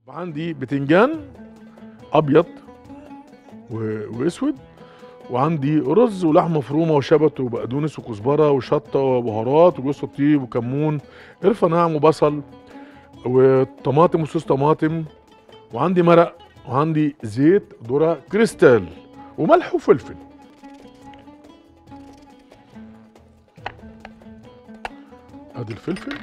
عندي بتنجان ابيض و- واسود وعندي رز ولحمه مفرومه وشبت وبقدونس وكزبره وشطه وبهارات وجوز الطيب وكمون قرفه ناعم وبصل وطماطم وصوص طماطم وعندي مرق وعندي زيت ذره كريستال وملح وفلفل ادي الفلفل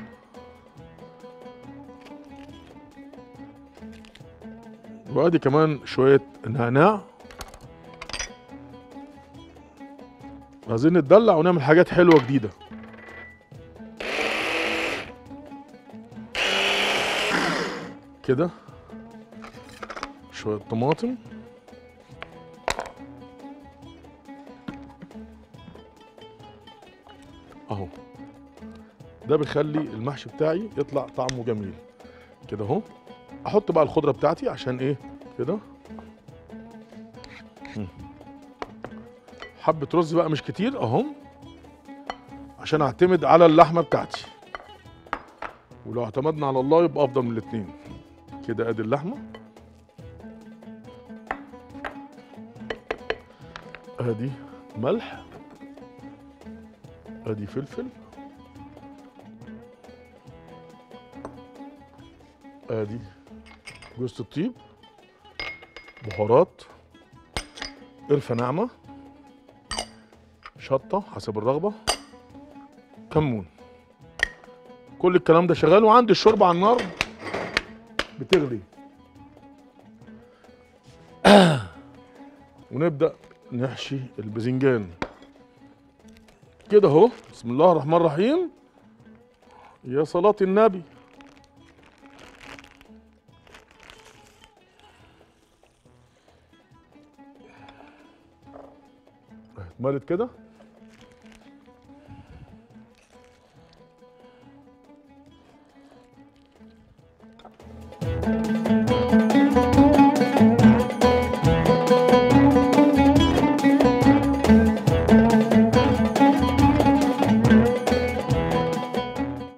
وادي كمان شويه نعناع عايزين نتدلع ونعمل حاجات حلوه جديده كده شويه طماطم اهو ده بيخلي المحشي بتاعي يطلع طعمه جميل كده اهو احط بقى الخضره بتاعتي عشان ايه كده مم. حبه رز بقى مش كتير اهو عشان اعتمد على اللحمه بتاعتي ولو اعتمدنا على الله يبقى افضل من الاتنين كده ادي اللحمه ادي ملح ادي فلفل ادي جوز الطيب بهارات قرفه ناعمه شطه حسب الرغبه كمون كل الكلام ده شغال وعندي الشوربه على النار بتغلي ونبدا نحشي الباذنجان كده اهو بسم الله الرحمن الرحيم يا صلاة النبي اتملت كده